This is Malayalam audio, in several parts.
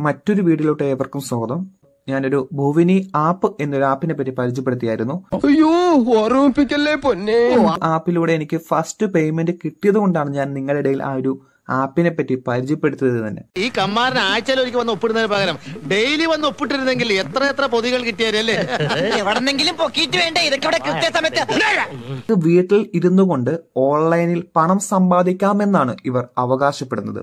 മറ്റൊരു വീഡിയോയിലോട്ട് ഏവർക്കും സ്വാഗതം ഞാനൊരു ഭുവിനി ആപ്പ് എന്നൊരു ആപ്പിനെ പറ്റി പരിചയപ്പെടുത്തിയായിരുന്നു അയ്യോ ഓർമ്മിപ്പിക്കല്ലേ പൊന്നെ ആപ്പിലൂടെ എനിക്ക് ഫസ്റ്റ് പേയ്മെന്റ് കിട്ടിയത് കൊണ്ടാണ് ഞാൻ നിങ്ങളുടെ ഇടയിൽ ആ ഒരു ആപ്പിനെ പറ്റി പരിചയപ്പെടുത്തിയത് തന്നെ ഈ കമ്മാരൻ ആഴ്ചയിൽ ഒരിക്കൽ വന്ന് ഒപ്പിടുന്നതിന് പകരം ഡെയിലി വന്ന് ഒപ്പിട്ടിരുന്നെങ്കിൽ എത്ര എത്ര പൊതികൾ കിട്ടിയാലേ എവിടെന്നെങ്കിലും പൊക്കിയിട്ട് വേണ്ടേ ഇതൊക്കെ ഇവിടെ കൃത്യസമയത്ത് ഇത് വീട്ടിൽ ഇരുന്നു കൊണ്ട് ഓൺലൈനിൽ പണം സമ്പാദിക്കാമെന്നാണ് ഇവർ അവകാശപ്പെടുന്നത്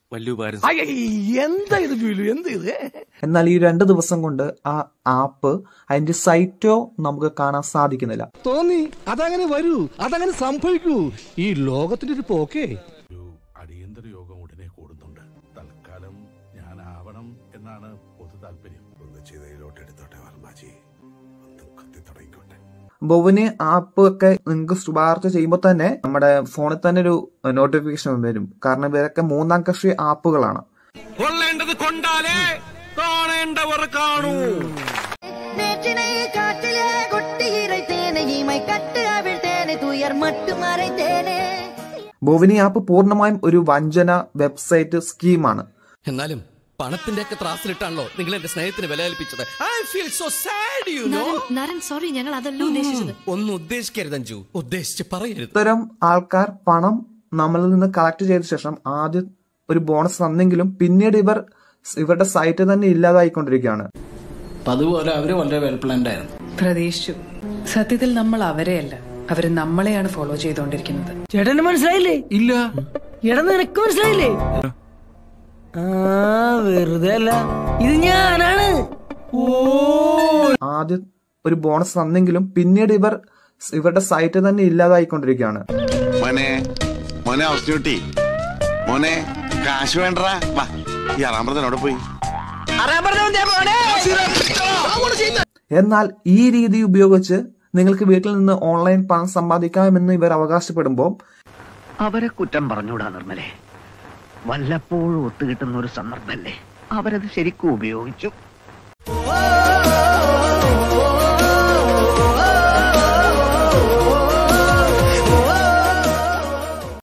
എന്താ ഇത് ബിലു എന്ത് ഇത് എന്നാൽ ഈ രണ്ട് ദിവസം കൊണ്ട് ആ ആപ്പ് അതിന്റെ സൈറ്റോ നമുക്ക് കാണാൻ സാധിക്കുന്നില്ല തോന്നി അതങ്ങനെ വരൂ അതങ്ങനെ സംഭവിക്കൂ ഈ ലോകത്തിന്റെ ഒരു പോക്കേ ഒരു അടിയന്തര യോഗം ഉടനെ കൂടുന്നുണ്ട് തൽക്കാലം ഞാനാവണം എന്നാണ് പൊതു താല്പര്യം ഒന്ന് ചെയ്തതിലോട്ട് എടുത്തോട്ടെ വർമാജി ഒന്ന് കത്തി തുടങ്ങിക്കോട്ടെ ബൊവന് ആപ്പ് ഒക്കെ നിങ്ങൾക്ക് ശുപാർശ ചെയ്യുമ്പോൾ തന്നെ നമ്മുടെ ഫോണിൽ തന്നെ ഒരു നോട്ടിഫിക്കേഷൻ വരും കാരണം ഇവരൊക്കെ മൂന്നാം കക്ഷി ആപ്പുകളാണ് കൊള്ളേണ്ടത് കൊണ്ടാലേ കാണേണ്ടവർ കാണൂ நேற்றினை காற்றிலே கொட்டி இறைத்தேனே இமை கட்டு அவிழ்த்தேனே துயர் மட்டும் மறைத்தேனே ബൊവിനി ആപ്പ് പൂർണ്ണമായും ഒരു വഞ്ചന വെബ്സൈറ്റ് സ്കീമാണ് എന്നാലും പണത്തിന്റെ ഒക്കെ ത്രാസിലിട്ടാണല്ലോ നിങ്ങൾ എന്റെ സ്നേഹത്തിന് വില കൽപ്പിച്ചത് I feel so sad you know നരൻ സോറി ഞങ്ങൾ അതല്ല ഉദ്ദേശിച്ചത് ഒന്നും ഉദ്ദേശിക്കരുത് അഞ്ജു ഉദ്ദേശിച്ച് പറയരുത് ഇത്തരം ആൾക്കാർ പണം നമ്മളിൽ നിന്ന് കളക്ട് ചെയ്ത ശേഷം ആദ്യം ഒരു ബോണസ് തന്നെങ്കിലും പിന്നീട് ഇവർ ഇവരുടെ സൈറ്റ് തന്നെ ഇല്ലാതായിക്കൊണ്ടിരിക്കുകയാണ് അപ്പൊ അതുപോലെ അവര് വളരെ വെൽ പ്ലാൻഡ് ആയിരുന്നു പ്രതീക്ഷിച്ചു സത്യത്തിൽ നമ്മൾ അവരെയല്ല അവര് നമ്മളെയാണ് ഫോളോ ചെയ്തുകൊണ്ടിരിക്കുന്നത് ചേട്ടന് മനസ്സിലായില്ലേ ഇല്ല എടാ നിനക്ക് മനസ്സിലായില്ലേ ആ വെറുതെ അല്ല ഇത് ഞാനാണ് ഓ ആദ്യം ഒരു ബോണസ് തന്നെങ്കിലും പിന്നീട് ഇവർ ഇവരുടെ സൈറ്റ് തന്നെ ഇല്ലാതായിക്കൊണ്ടിരിക്കുകയാണ് മോനെ മോനെ അവസ്ഥ മോനെ കാശ് വേണ്ടടാ വാ ഈ അറാമ്പ്രതനോട് പോയി എന്നാൽ ഈ രീതി ഉപയോഗിച്ച് നിങ്ങൾക്ക് വീട്ടിൽ നിന്ന് ഓൺലൈൻ പണം സമ്പാദിക്കാമെന്ന് ഇവർ അവകാശപ്പെടുമ്പോൾ അവരെ കുറ്റം പറഞ്ഞൂടാ നിർമ്മലേ വല്ലപ്പോഴും ഒത്തുകിട്ടുന്ന ഒരു സന്ദർഭല്ലേ അവരത് ശരിക്കും ഉപയോഗിച്ചു